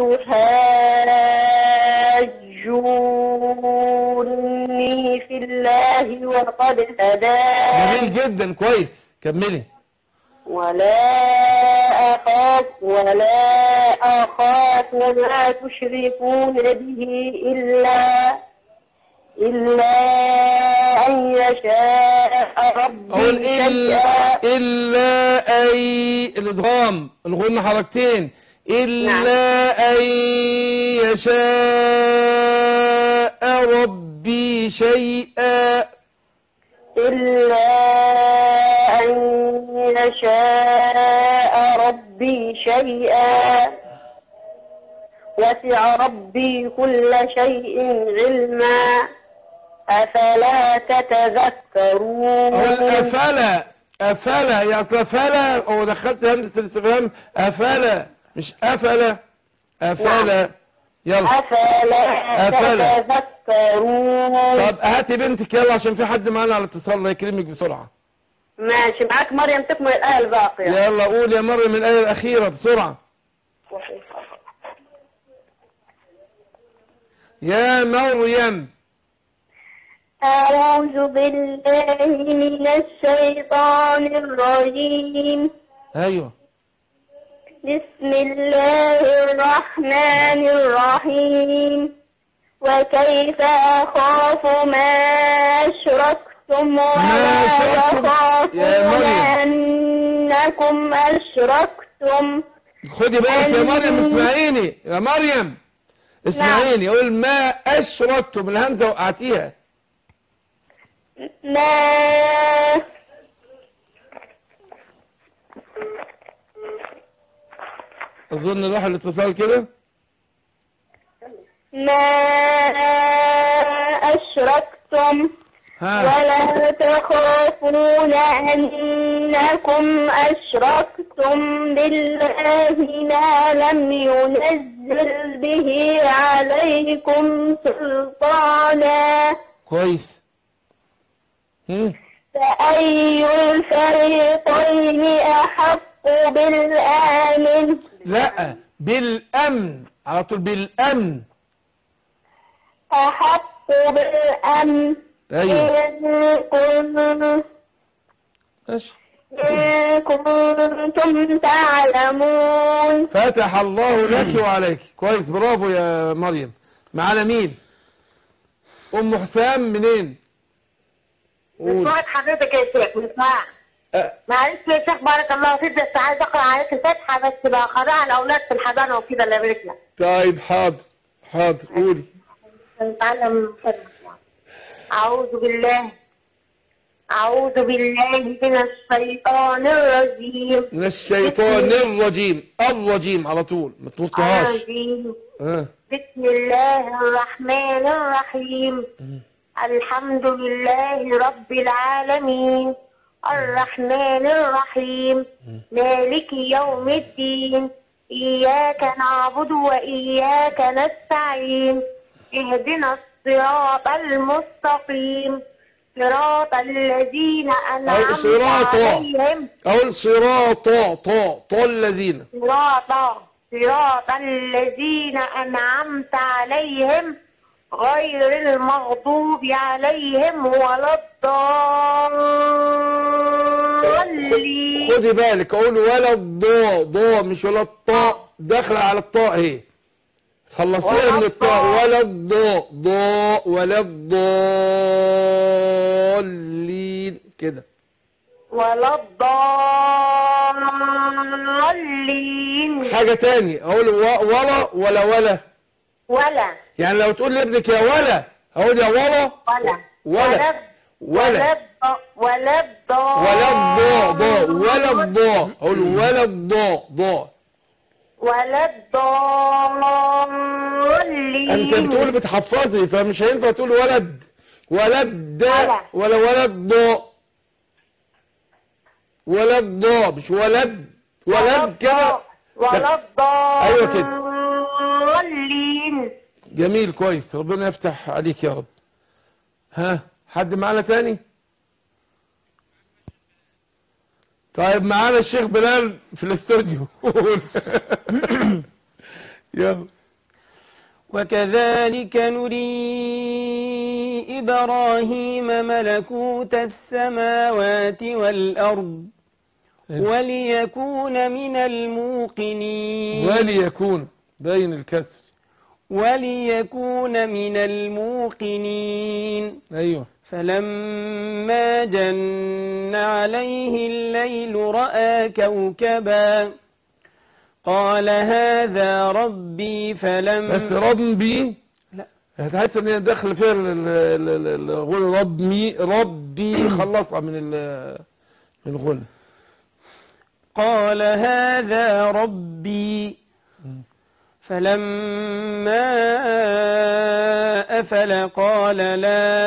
أتحاجوني في الله وقد هدان جميل جدا كويس كملي ولا أخاف ولا أخاف ما تشركون به إلا إلا أن يشاء أقول ربي إلا, شيئا إلا أي الإدغام الغنى حركتين إلا أن يشاء ربي شيئا إلا أن يشاء ربي شيئا وسع ربي كل شيء علما أفلا تتذكرون أقول أفلا أفلا يا أفلا أو دخلت همزة الاستفهام أفلا مش أفلا أفلا يلا أفلا أفلا. تتذكرون طب هاتي بنتك يلا عشان في حد معانا على اتصال الله يكرمك بسرعة ماشي معاك مريم تكمل الآية الباقية يلا قول يا مريم الآية الأخيرة بسرعة يا مريم أعوذ بالله من الشيطان الرجيم أيوه بسم الله الرحمن الرحيم وكيف أخاف ما أشركتم ولا أشركتم؟ يا يخافون مريم. أنكم أشركتم خدي بالك يا مريم اسمعيني يا مريم اسمعيني قول ما أشركتم الهمزة وقعتيها ما أظن راح الاتصال كده ما أشركتم ها ولا تخافون أنكم أشركتم بالله ما لم ينزل به عليكم سلطانا كويس هم. فأي الفريقين أحق بالآمن لا بالأمن على طول بالأمن أحق بالأمن أيوه إن كنتم ماشي إن كنتم تعلمون فتح الله لك وعليك كويس برافو يا مريم معانا مين ام حسام منين قول من حضرتك يا شيخ من اسمها أه. معلش يا شيخ بارك الله فيك بس عايز اقرا عليك الفاتحه بس بقى قراءة الاولاد في الحضانه وكده اللي يبارك لك طيب حاضر حاضر قولي نتعلم أعوذ بالله أعوذ بالله من الشيطان الرجيم من الشيطان الرجيم الرجيم على طول ما تنطهاش الرجيم اه بسم الله الرحمن الرحيم الحمد لله رب العالمين الرحمن الرحيم مالك يوم الدين إياك نعبد وإياك نستعين اهدنا الصراط المستقيم صراط الذين أو أنعمت صراطا عليهم أو صراطا طا طا الذين صراط صراط الذين أنعمت عليهم غير المغضوب عليهم ولا الضالين خدي بالك اقول ولا الضاء ضاء مش ولا الطاء داخله على الطاء اهي خلصيها ولا من الطاء الضاء. ولا الضاء ضاء ولا الضالين كده ولا الضالين حاجة تاني اقول و- ولا ولا ولا ولا يعني لو تقول لابنك يا ولا اقول يا ولا ولا ولا ولا الض- ولا الضال ولا الضاء ضاء ولا الضاء اقول ولا الضاء ضاء ولا الضالين انت بتقول بتحفظي فمش هينفع تقول ولد ولد ولا. ولا ولد ضاء ولد ضاء مش ولد ولد كده ولا الضالين ايوه كده جميل كويس ربنا يفتح عليك يا رب ها حد معانا تاني طيب معانا الشيخ بلال في الاستوديو يلا وكذلك نري إبراهيم ملكوت السماوات والأرض وليكون من الموقنين وليكون باين الكسر وليكون من الموقنين ايوه فلما جن عليه الليل رأى كوكبا قال هذا ربي فلم بس ربي لا. هتحس ان هي داخل فيها ال- ال- ال- الغنى ربي ربي خلصها من ال- من الغنى قال هذا ربي فلما أفل قال لا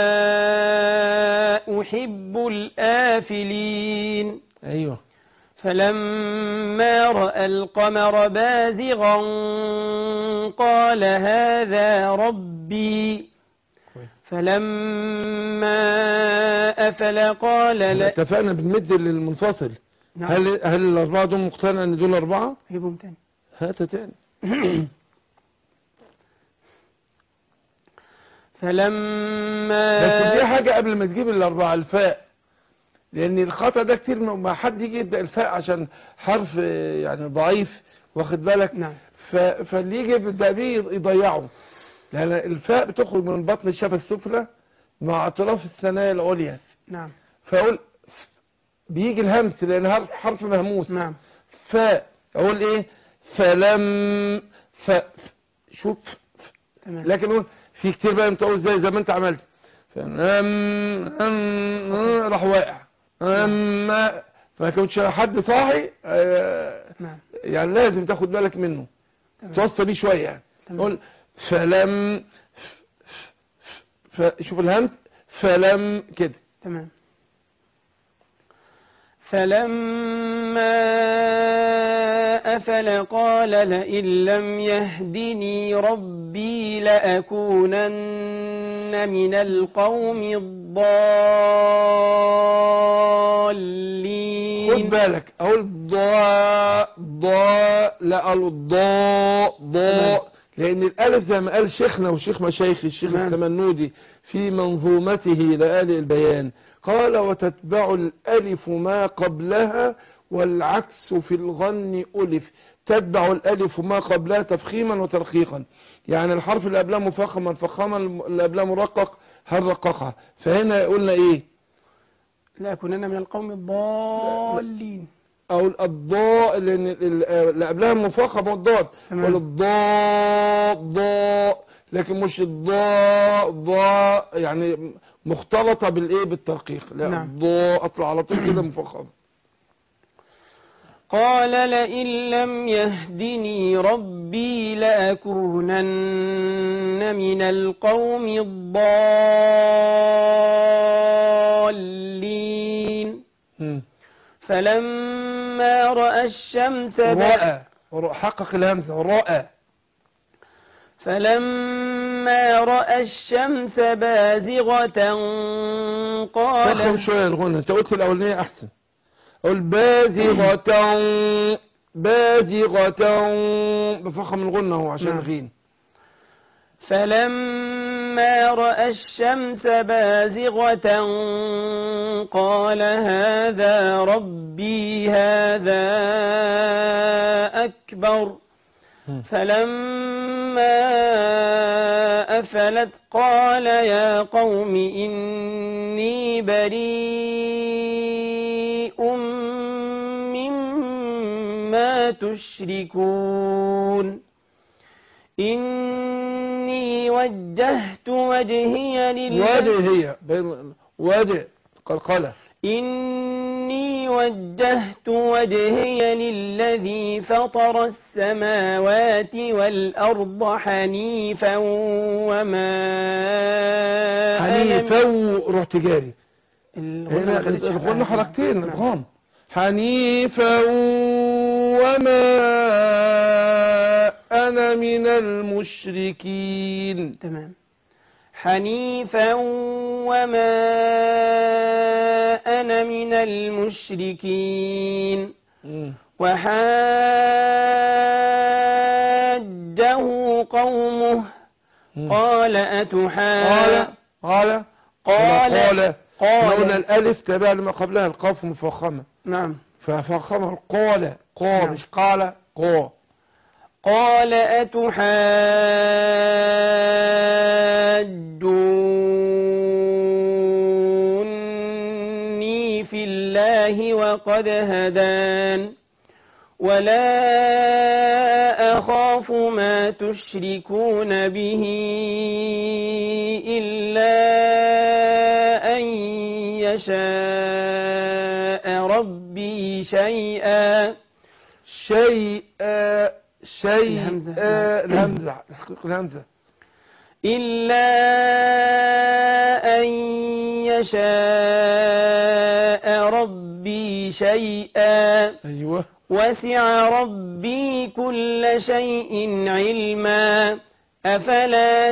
أحب الآفلين ايوه فلما رأى القمر بازغا قال هذا ربي فلما أفل قال لا اتفقنا بنمد للمنفصل نعم. هل هل الاربعه دول مقتنع ان دول اربعه جيبهم تاني هات تاني فلما بس دي حاجه قبل ما تجيب الاربعه الفاء لان الخطا ده كتير ما حد يجي يبدا الفاء عشان حرف آه، يعني ضعيف واخد بالك نعم ف... فاللي يجي يبدا بيه يضيعه لان الفاء بتخرج من بطن الشفه السفلى مع اطراف الثنايا العليا نعم فاقول بيجي الهمس لان حرف حرف مهموس نعم فاء اقول ايه فلم ف شوف تمام لكن اقول في كتير بقى انت قول زي زي ما انت عملت فلم أم راح واقع اما فما كنتش حد صاحي آه، نعم يعني لازم تاخد بالك منه تمام. توصى بيه شويه يعني تمام. قول فلم ف... شوف الهمس فلم كده تمام فلما أفل قال لئن لم يهدني ربي لأكونن من القوم الضالين خد بالك اقول ضاء ضاء لا قالوا ضاء ضاء لان الالف زي ما قال شيخنا وشيخ مشايخ الشيخ نعم. السمنودي في منظومته لآل البيان قال وتتبع الالف ما قبلها والعكس في الغن ألف تتبع الالف ما قبلها تفخيما وترقيقا يعني الحرف اللي قبلها مفخما فخما اللي قبلها مرقق هنرققها فهنا قلنا ايه لأكونن من القوم الضالين او الضاء لان ال- اللي قبلها مفخم والضاد تمام. ولا الضاء ضاء لكن مش الضاء ضاء يعني مختلطة بالايه بالترقيق لا نعم. الضاء اطلع على طول كده مفخم قال لئن لم يهدني ربي لأكونن من القوم الضالين مم. فلما رأى الشمس ب- رأى رأى- حقق الهمزة رأى فلما رأى الشمس بازغة فخم قال شوية الغنى انت قلت الاولانية احسن قول بازغة بازغة بفخم الغنى هو عشان نعم. غين فلما رأى الشمس بازغة قال هذا ربي هذا أكبر فلما أفلت قال يا قوم إني بريء مما تشركون إني وجهت وجهي لله وجه هي بين وجه قلقلة إني وجهت وجهي للذي فطر السماوات والأرض حنيفا وما أنا حنيفا وروح تجاري الغنى هنا ما خدتش الغنى حقها. حركتين نعم. ادغام حنيفا وما أنا من المشركين تمام حنيفا وما أنا من المشركين مم. وحاجه قومه مم. قال قال أتحا قال قال قال قال. قلنا الألف تابع لما قبلها القاف مفخمة نعم ففخمها قال قال نعم. مش قال قال قال أتحاجوني في الله وقد هدان ولا أخاف ما تشركون به إلا أن يشاء ربي شيئا شيء شيء الهمزة. الهمزة تحقيق الهمزة إلا أن يشاء ربي شيئا أيوه وسع ربي كل شيء علما أفلا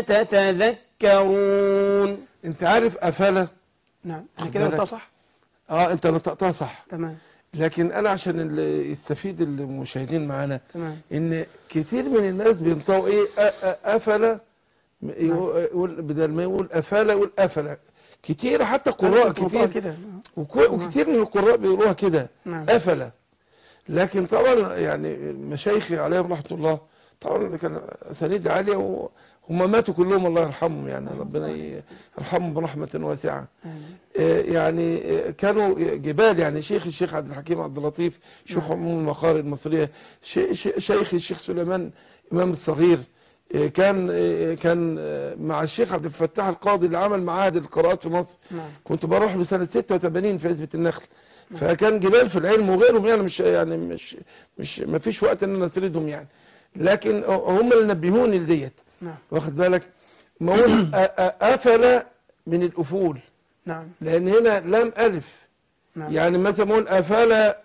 تتذكرون انت عارف أفلا نعم خد أنا كده بالك. قلتها صح اه انت نطقتها صح تمام لكن انا عشان اللي يستفيد المشاهدين معانا تمام ان كتير من الناس بينطقوا ايه أ- أ- افلا م- يقول بدل ما يقول افلا يقول افلا كتير حتى قراء أنا كنت بنطقها كتير كده وكو- وكتير من القراء بيقولوها كده نعم افلا لكن طبعا يعني مشايخي عليهم رحمه الله طبعا ده كان اسانيد عاليه وهم ماتوا كلهم الله يرحمهم يعني ربنا ي- يرحمهم برحمه واسعه آمين. آه، يعني آه، كانوا جبال يعني شيخ الشيخ عبد الحكيم عبد اللطيف شيخ عموم المقارئ المصرية شي- شي- شيخ الشيخ سليمان إمام الصغير آه، كان آه، كان آه، مع الشيخ عبد الفتاح القاضي اللي عمل معاهد القراءات في مصر نعم كنت بروح له سنة 86 في عزبة النخل فكان جبال في العلم وغيرهم يعني مش يعني مش مش ما فيش وقت ان انا اسردهم يعني لكن هم اللي نبهوني لديت نعم واخد بالك ما اقول أ- أ- افلا من الافول نعم لان هنا لام الف نعم يعني مثلا اقول افلا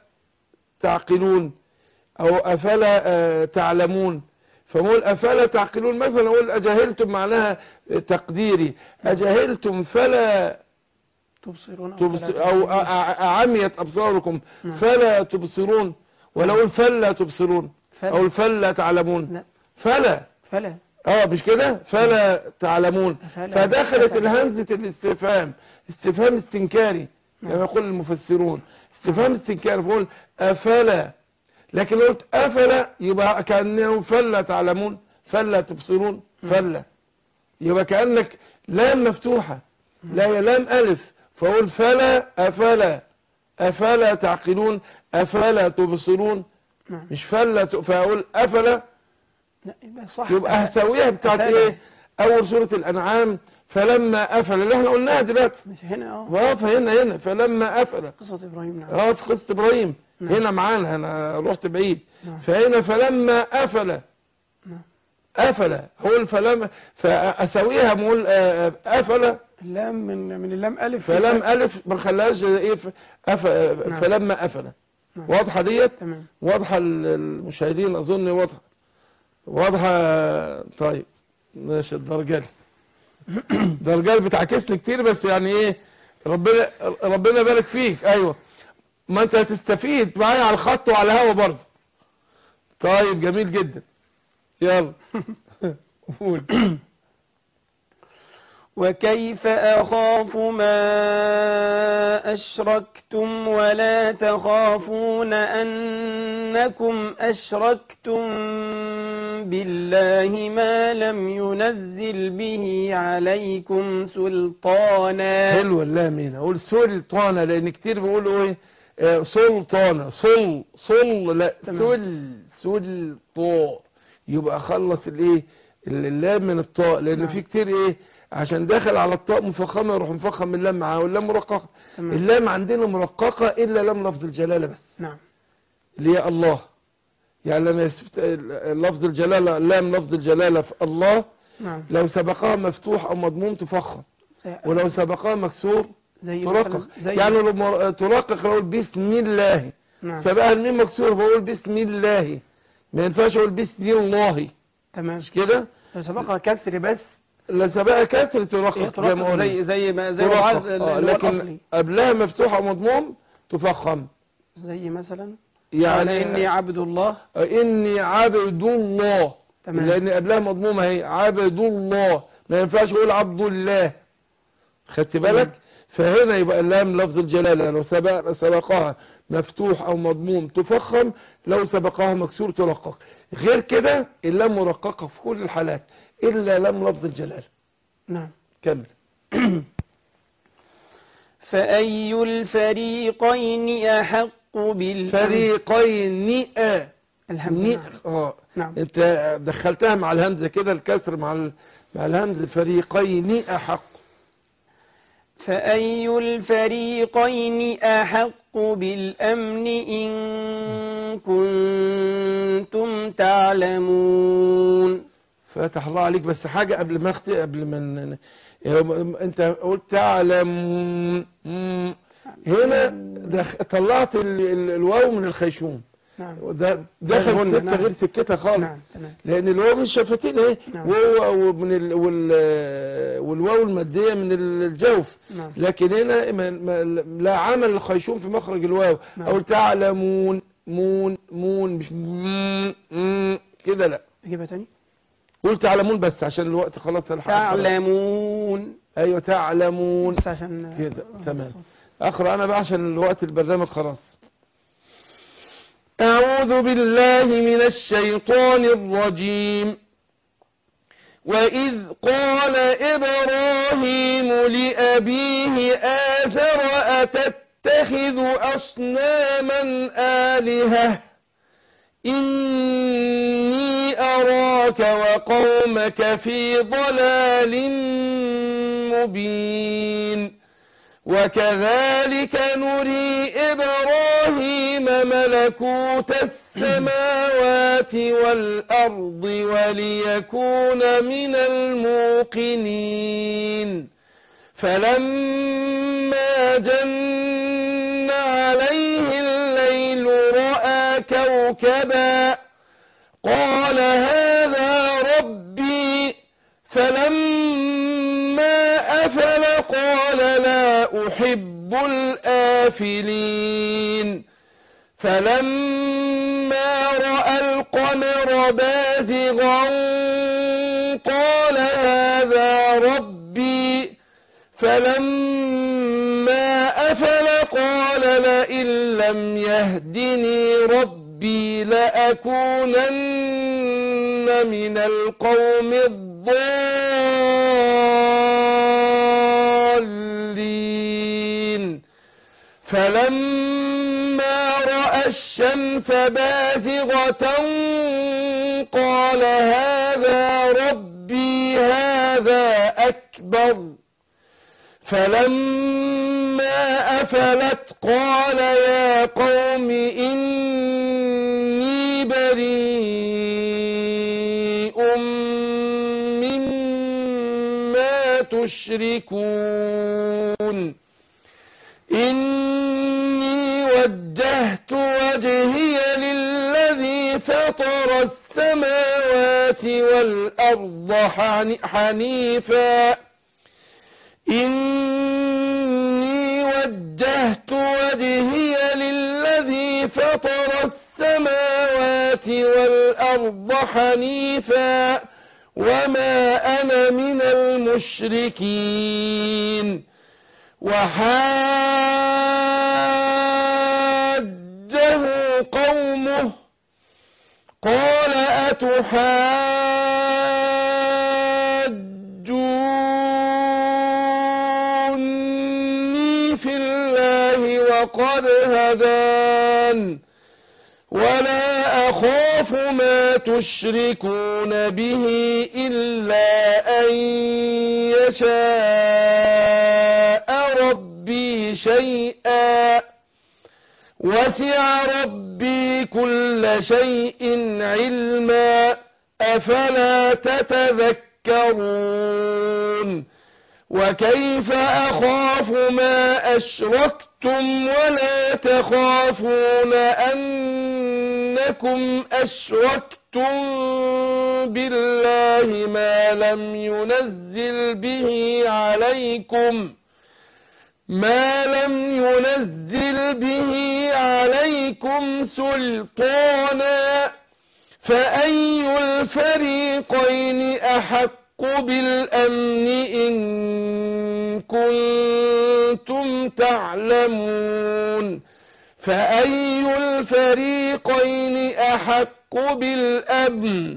تعقلون او افلا آه، تعلمون فاقول افلا تعقلون مثلا اقول اجهلتم معناها تقديري اجهلتم فلا تبصرون أو تبص فلا او تبصرون. أ- أ- اعميت ابصاركم نعم. فلا تبصرون ولا اقول فلا تبصرون فلا. او فلا تعلمون لا. فلا فلا اه مش كده فلا تعلمون فلا. فدخلت فلا. الهمزة الاستفهام استفهام استنكاري نعم. كما يقول المفسرون استفهام استنكاري بقول افلا لكن لو قلت افلا يبقى كانه فلا تعلمون فلا تبصرون فلا يبقى كانك لام مفتوحه لا هي لام الف فاقول فلا افلا افلا تعقلون افلا تبصرون نعم مش فلا ت- فاقول افلا لا يبقى صح يبقى هساويها بتاعت أفلا. ايه اول سورة الانعام فلما افل اللي احنا قلناها دلوقتي مش هنا اه اه فهنا هنا فلما افل قصة ابراهيم نعم اه في قصة ابراهيم نعم. هنا معانا انا رحت بعيد نعم. فهنا فلما افل نعم. افل هو فلما فاسويها بقول آه، آه، افل اللام من من اللام الف فلم الف ما خلاش ايه ف- أف... نعم. فلما افل نعم. واضحه ديت تمام واضحه للمشاهدين اظن واضحه واضحه طيب ماشي الدرجال الدرجال بتعكس لي كتير بس يعني ايه ربنا ربنا يبارك فيك ايوه ما انت هتستفيد معايا على الخط وعلى الهوا برضه طيب جميل جدا يلا قول وكيف أخاف ما أشركتم ولا تخافون أنكم أشركتم بالله ما لم ينزل به عليكم سلطانا حلو اللام هنا اقول سلطانه لان كتير بيقولوا ايه آه، سلطانه صل صل لا تمام. سل سلطا يبقى خلص الايه اللام من الطاء لان نعم. في كتير ايه عشان داخل على الطاء مفخمه يروح مفخم اللام معاه واللام مرققه تمام. اللام عندنا مرققه الا لام لفظ الجلاله بس نعم اللي هي الله يعني لما يسفت- لفظ الجلاله لام لفظ الجلاله في الله نعم لو سبقها مفتوح او مضموم تفخم زي, ولو سبقها مكسور زي ترقق مثلا زي يعني لما ترقق اقول بسم الله نعم سبقها الميم مكسور فاقول بسم الله ما ينفعش اقول بسم الله تمام مش كده لو سبقها كسر بس لا سبقها كسر إيه، ترقق زي ما ترقق قلنا زي زي ما زي ما ترقق. عايز اللي آه، هو لكن الأصلي قبلها مفتوح او مضموم تفخم زي مثلا يعني قال إني عبد الله اني عبد الله تمام. لان قبلها مضمومه اهي عبد الله ما ينفعش اقول عبد الله خدت بالك فهنا يبقى اللام لفظ الجلاله لو سبق سبقها مفتوح او مضموم تفخم لو سبقها مكسور ترقق غير كده اللام مرققه في كل الحالات الا لام لفظ الجلاله نعم كمل فأي الفريقين أحق بالأمن فريقين آ الهمزة ني- نعم. اه نعم انت دخلتها مع الهمزه كده الكسر مع ال... مع الهمزه فريقين احق فأي الفريقين أحق بالأمن إن كنتم تعلمون فتح الله عليك بس حاجة قبل ما اختي قبل ما ن- ن- انت قلت تعلم مم. هنا دخ... طلعت ال... ال... الواو من الخيشوم نعم ده دخل الغنة، سكة نعم. غير سكتها خالص نعم تمام لان الواو من الشفتين اهي نعم. وهو ومن ال... وال... والواو المادية من الجوف نعم لكن هنا ما... ما... لا عمل الخيشوم في مخرج الواو نعم. او تعلمون مون مون مش مم، مم، كده لا أجيبها تاني قول تعلمون بس عشان الوقت خلاص الحق تعلمون ايوه تعلمون بس عشان كده تمام اقرا انا بقى عشان الوقت البرنامج خلاص اعوذ بالله من الشيطان الرجيم وإذ قال إبراهيم لأبيه آزر أتتخذ أصناما آلهة إني أراك وقومك في ضلال مبين وكذلك نري إبراهيم ملكوت السماوات والأرض وليكون من الموقنين فلما جن عليه الليل رأى كوكبا قال هذا ربي فلما أفل قال لا أحب الآفلين فلما رأى القمر بازغا قال هذا ربي فلما أفل قال لئن لم يهدني ربي لأكونن من القوم الضالين فلما رأى الشمس بازغة قال هذا ربي هذا أكبر أكبر فلما أفلت قال يا قوم إني بريء مما تشركون إني وجهت وجهي للذي فطر السماوات والأرض حنيفا إني وجهت وجهي للذي فطر السماوات والأرض حنيفا وما أنا من المشركين وحاجه قومه قال أتحاجوني في الله وقد هدان ولا أخاف ما تشركون به إلا أن يشاء ربي شيئا وسع ربي كل شيء علما أفلا تتذكرون وكيف أخاف ما أشركتم ولا تخافون أنكم أشركتم بالله ما لم ينزل به عليكم ما لم ينزل به عليكم سلطانا فأي الفريقين أحق بالأمن إن كنتم تعلمون فأي الفريقين أحق بالأمن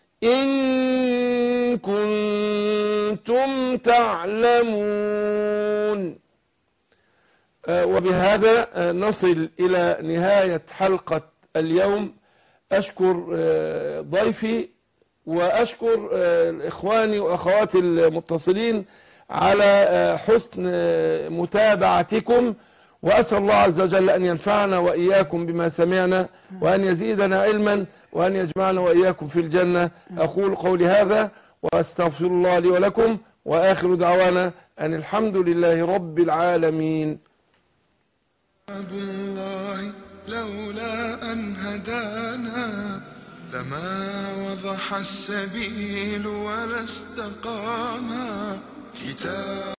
إن كنتم تعلمون وبهذا نصل إلى نهاية حلقة اليوم أشكر ضيفي وأشكر إخواني وأخواتي المتصلين على حسن متابعتكم وأسأل الله عز وجل أن ينفعنا وإياكم بما سمعنا وأن يزيدنا علما وأن يجمعنا وإياكم في الجنة أقول قولي هذا وأستغفر الله لي ولكم وآخر دعوانا أن الحمد لله رب العالمين عبد الله لولا أن هدانا لما وضح السبيل ولا استقاما كتاب